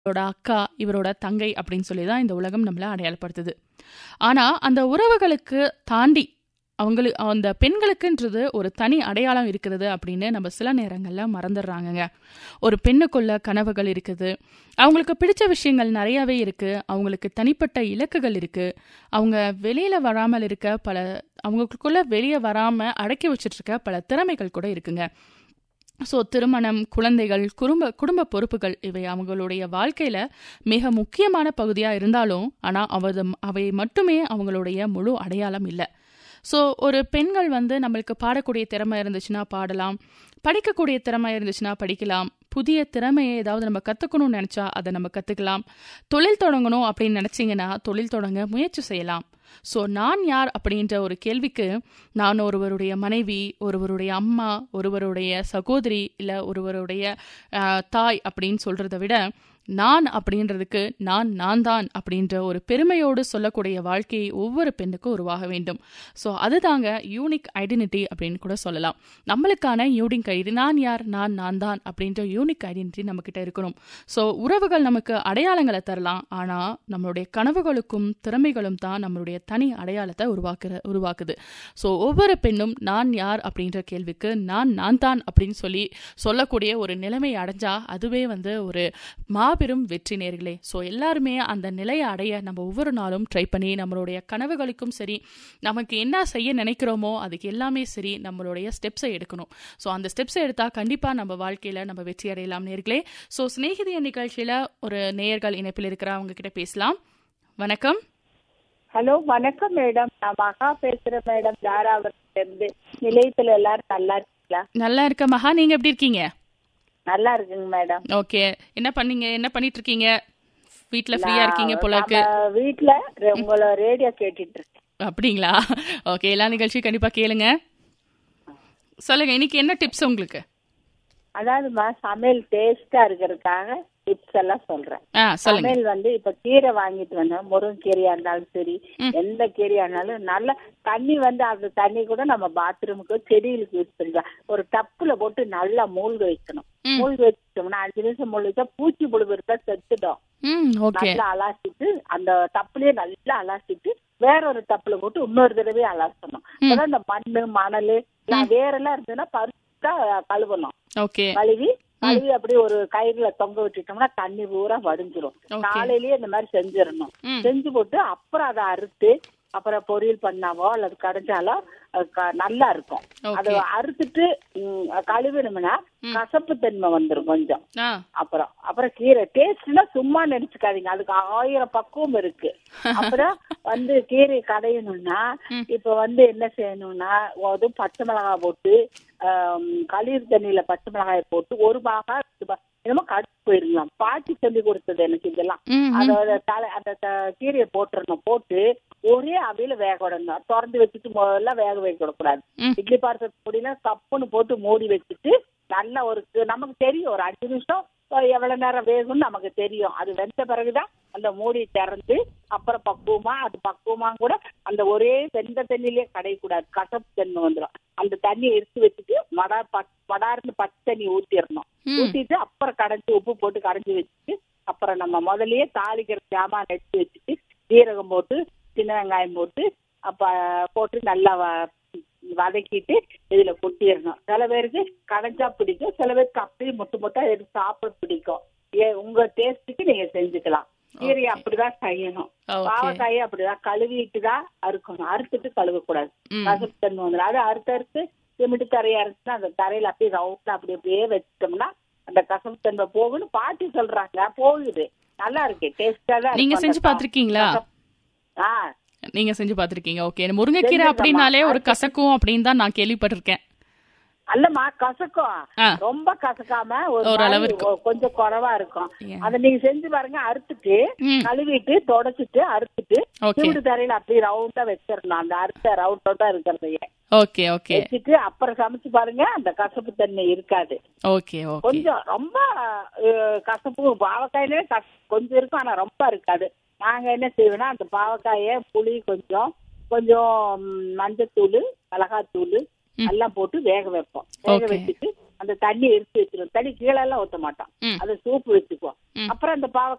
இவரோட அக்கா இவரோட தங்கை அப்படின்னு சொல்லி தான் இந்த உலகம் நம்மள அடையாளப்படுத்துது ஆனா அந்த உறவுகளுக்கு தாண்டி அவங்களுக்கு அந்த பெண்களுக்குன்றது ஒரு தனி அடையாளம் இருக்கிறது அப்படின்னு நம்ம சில நேரங்கள்ல மறந்துடுறாங்கங்க ஒரு பெண்ணுக்குள்ள கனவுகள் இருக்குது அவங்களுக்கு பிடிச்ச விஷயங்கள் நிறையவே இருக்கு அவங்களுக்கு தனிப்பட்ட இலக்குகள் இருக்கு அவங்க வெளியில வராமல் இருக்க பல அவங்களுக்குள்ள வெளியே வராம அடக்கி வச்சிட்டு இருக்க பல திறமைகள் கூட இருக்குங்க ஸோ திருமணம் குழந்தைகள் குடும்ப குடும்ப பொறுப்புகள் இவை அவங்களுடைய வாழ்க்கையில மிக முக்கியமான பகுதியாக இருந்தாலும் ஆனால் அவது அவை மட்டுமே அவங்களுடைய முழு அடையாளம் இல்லை ஸோ ஒரு பெண்கள் வந்து நம்மளுக்கு பாடக்கூடிய திறமை இருந்துச்சுன்னா பாடலாம் படிக்கக்கூடிய திறமை இருந்துச்சுன்னா படிக்கலாம் புதிய திறமையை ஏதாவது நம்ம கற்றுக்கணும்னு நினச்சா அதை நம்ம கற்றுக்கலாம் தொழில் தொடங்கணும் அப்படின்னு நினச்சிங்கன்னா தொழில் தொடங்க முயற்சி செய்யலாம் ஸோ நான் யார் அப்படின்ற ஒரு கேள்விக்கு நான் ஒருவருடைய மனைவி ஒருவருடைய அம்மா ஒருவருடைய சகோதரி இல்லை ஒருவருடைய தாய் அப்படின்னு சொல்கிறத விட நான் அப்படின்றதுக்கு நான் நான் தான் அப்படின்ற ஒரு பெருமையோடு சொல்லக்கூடிய வாழ்க்கையை ஒவ்வொரு பெண்ணுக்கும் உருவாக வேண்டும் ஸோ அதுதாங்க யூனிக் ஐடென்டிட்டி அப்படின்னு கூட சொல்லலாம் நம்மளுக்கான யூனிக் ஐடி நான் யார் நான் நான் தான் அப்படின்ற யூனிக் ஐடென்டிட்டி நம்மக்கிட்ட இருக்கணும் ஸோ உறவுகள் நமக்கு அடையாளங்களை தரலாம் ஆனால் நம்மளுடைய கனவுகளுக்கும் திறமைகளும் தான் நம்மளுடைய தனி அடையாளத்தை உருவாக்குற உருவாக்குது ஸோ ஒவ்வொரு பெண்ணும் நான் யார் அப்படின்ற கேள்விக்கு நான் நான் தான் அப்படின்னு சொல்லி சொல்லக்கூடிய ஒரு நிலைமை அடைஞ்சா அதுவே வந்து ஒரு மாபெரும் வெற்றி நேர்களே ஸோ எல்லாருமே அந்த நிலையை அடைய நம்ம ஒவ்வொரு நாளும் ட்ரை பண்ணி நம்மளுடைய கனவுகளுக்கும் சரி நமக்கு என்ன செய்ய நினைக்கிறோமோ அதுக்கு எல்லாமே சரி நம்மளுடைய ஸ்டெப்ஸை எடுக்கணும் ஸோ அந்த ஸ்டெப்ஸை எடுத்தால் கண்டிப்பாக நம்ம வாழ்க்கையில் நம்ம வெற்றி அடையலாம் நேர்களே ஸோ சிநேகிதிய நிகழ்ச்சியில் ஒரு நேயர்கள் இணைப்பில் இருக்கிற அவங்க கிட்ட பேசலாம் வணக்கம் ஹலோ வணக்கம் மேடம் நான் மகா பேசுறேன் மேடம் தாராபுரத்துல இருந்து நிலையத்துல எல்லாரும் நல்லா இருக்கீங்களா நல்லா இருக்க மகா நீங்க எப்படி இருக்கீங்க நல்லா இருக்குங்க மேடம் ஓகே என்ன பண்ணீங்க என்ன பண்ணிட்டு இருக்கீங்க வீட்ல ஃப்ரீயா இருக்கீங்க போலக்கு நம்ம வீட்ல ரெ- உங்கள ரேடியோ கேட்டுட்டு இருக்கேன் அப்படிங்களா ஓகே எல்லா நிகழ்ச்சியும் கண்டிப்பா கேளுங்க சொல்லுங்க இன்னைக்கு என்ன டிப்ஸ் உங்களுக்கு அதாவதுமா சமையல் டேஸ்டா இருக்கிறதுக்காக டிப்ஸ் எல்லாம் சொல்றேன் ஆ சொல்லுங்க சமையல் வந்து இப்ப கீரை வாங்கிட்டு வந்தோம் முருங்கைக்கீரையா இருந்தாலும் சரி எந்த கீரையா இருந்தாலும் நல்ல தண்ணி வந்து அந்த தண்ணி கூட நம்ம பாத்ரூமுக்கு செடிகளுக்கு யூஸ் பண்ணிக்கலாம் ஒரு டப்புல போட்டு நல்லா மூழ்க வைக்கணும் ம். மூழ்க வச்சிட்டோம்னா அஞ்சு நிமிஷம் மூழ்க வச்சா பூச்சி புழு இருந்தா செத்துடும் ம் ஓகே நல்லா அலாசிட்டு அந்த தப்புலயே நல்லா அலாசிட்டு வேற ஒரு தப்புல போட்டு இன்னொரு தடவை அலாசணும் அதான் இந்த மண்ணு மணல் வேற எல்லாம் இருந்ததுன்னா பருத்தா கழுவணும் ஓகே கழுவி கழுவி அப்படியே ஒரு கயிறுல தொங்க விட்டுட்டோம்னா தண்ணி பூரா வடிஞ்சிரும் Okay. காலையிலேயே இந்த மாதிரி செஞ்சிடணும் ம். செஞ்சு போட்டு அப்புறம் அதை அறுத்து அப்புறம் பொரியல் பண்ணாவோ அல்லது கடைஞ்சாலோ அது க- நல்லா இருக்கும் Okay. அதை அறுத்துட்டு ம், கழுவினோம்னா கசப்பு தன்மை வந்துரும் கொஞ்சம் ஆ அப்புறம் அப்புறம் கீரை டேஸ்ட்னா சும்மா நினைச்சுக்காதீங்க அதுக்கு ஆயிரம் பக்குவம் இருக்கு அப்புறம் வந்து கீரை கடையணும்னா இப்ப வந்து என்ன செய்யணும்னா அதுவும் பச்சை மிளகாய் போட்டு ஆம், களிர் தண்ணியில பச்சை மிளகாய் போட்டு ஒரு பாகா ரெண்டு பாகா, என்னமோ கடுப்பு போயிருக்கலாம் பாட்டி சொல்லி கொடுத்தது எனக்கு இதெல்லாம் ம் அதோட தலை அந்த த- கீரையை போட்டுறணும் போட்டு ஒரே அவையில வேக விடணும் திறந்து வச்சுட்டு முதல்ல வேக வைக்க விடக்கூடாது ம். இட்லி பாத்திரத்து பொடியில கப்புன்னு போட்டு மூடி வச்சுட்டு நல்லா ஒரு நமக்கு தெரியும் ஒரு அஞ்சு நிமிஷம் அஹ், எவ்வளவு நேரம் வேகும்னு நமக்கு தெரியும் அது வெந்த பிறகுதான் அந்த மூடி திறந்து அப்புறம் பக்குவமா அது பக்குவமா கூட அந்த ஒரே வெந்த தண்ணியிலே கடையக்கூடாது கசப்பு தண்ணி வந்துடும் அந்த தண்ணியை எடுத்து வச்சுட்டு மடா பச் மடார்னு பச்சை தண்ணி ஊத்திடணும் ம். ஊத்திட்டு அப்புறம் கடைஞ்சி உப்பு போட்டு கடைஞ்சி வச்சுட்டு அப்புறம் நம்ம முதல்லயே தாளிக்கிற சாமான் எடுத்து வச்சுட்டு சீரகம் போட்டு சின்ன வெங்காயம் போட்டு அப்ப போட்டு நல்லா வ- வதக்கிட்டு இதுல கொட்டிடணும் சில பேருக்கு கடைஞ்சா பிடிக்கும் சில பேருக்கு அப்படியே முட்டு முட்டா எடுத்து சாப்பிட பிடிக்கும் ஏ உங்க டேஸ்ட்டுக்கு நீங்க செஞ்சுக்கலாம் கீரையை அப்படிதான் செய்யணும் Okay. பாவக்காயை அப்படிதான் கழுவிட்டு தான் அறுக்கணும் அறுத்துட்டு கழுவக்கூடாது ம். கசப்பு தன்மை வந்துடும் அது அறுத்து அறுத்து சிமெண்ட் தரையா இருந்துச்சுன்னா அந்த தரையில அப்படியே ரவுண்டா அப்படி அப்படியே வச்சிட்டோம்னா அந்த கசப்பு தன்மை போகும்னு பாட்டி சொல்றாங்க போகுது நல்லா இருக்கு டேஸ்டா தான் நீங்க இருக்கும் செஞ்சு அந்த பார்த்திருக்கீங்களா கசப்பு. ஆ நீங்க செஞ்சு பார்த்திருக்கீங்க ஓகே முருங்கைக்கீரை செஞ்சிருக்கேம்மா. அப்படின்னாலே ஒரு கசக்கும் அப்படின்னு தான் நான் கேள்விப்பட்டிருக்கேன் அல்லம்மா கசக்கும் ஆ. ரொம்ப கசக்காம ஒரு ஒரு அளவு மாதிரி இருக்கும். ஒ- கொஞ்சம் குறைவா இருக்கும் Yeah. அத நீங்க செஞ்சு பாருங்க அறுத்துட்டு ம். கழுவிட்டு தொடச்சிட்டு அறுத்துட்டு Okay. சிமெண்ட் தரையில அப்படியே ரவுண்டா வச்சிடணும் அந்த அறுத்த ரவுண்ட் ரவுண்டா இருக்கிறதையே ஓகே ஓகே வச்சுட்டு அப்புறம் சமைச்சு பாருங்க அந்த கசப்பு தன்மை இருக்காது ஓகே ஓகே கொஞ்சம் ரொம்ப அஹ், கசப்பு பாவக்காயிலே கச- கொஞ்சம் இருக்கும் ஆனா ரொம்ப இருக்காது நாங்க என்ன செய்வோம்னா அந்த பாவக்காய புளி கொஞ்சம் கொஞ்சம் ம், மஞ்சத்தூள் மிளகாத்தூள் எல்லாம் போட்டு வேக வைப்போம் வேக Okay. வச்சுட்டு அந்த தண்ணி எடுத்து வச்சிருவோம் தண்ணி கீழே எல்லாம் ஊத்த மாட்டோம் ம். அதை சூப்பு வச்சுக்குவோம் ம். அப்புறம் அந்த பாவக்காய்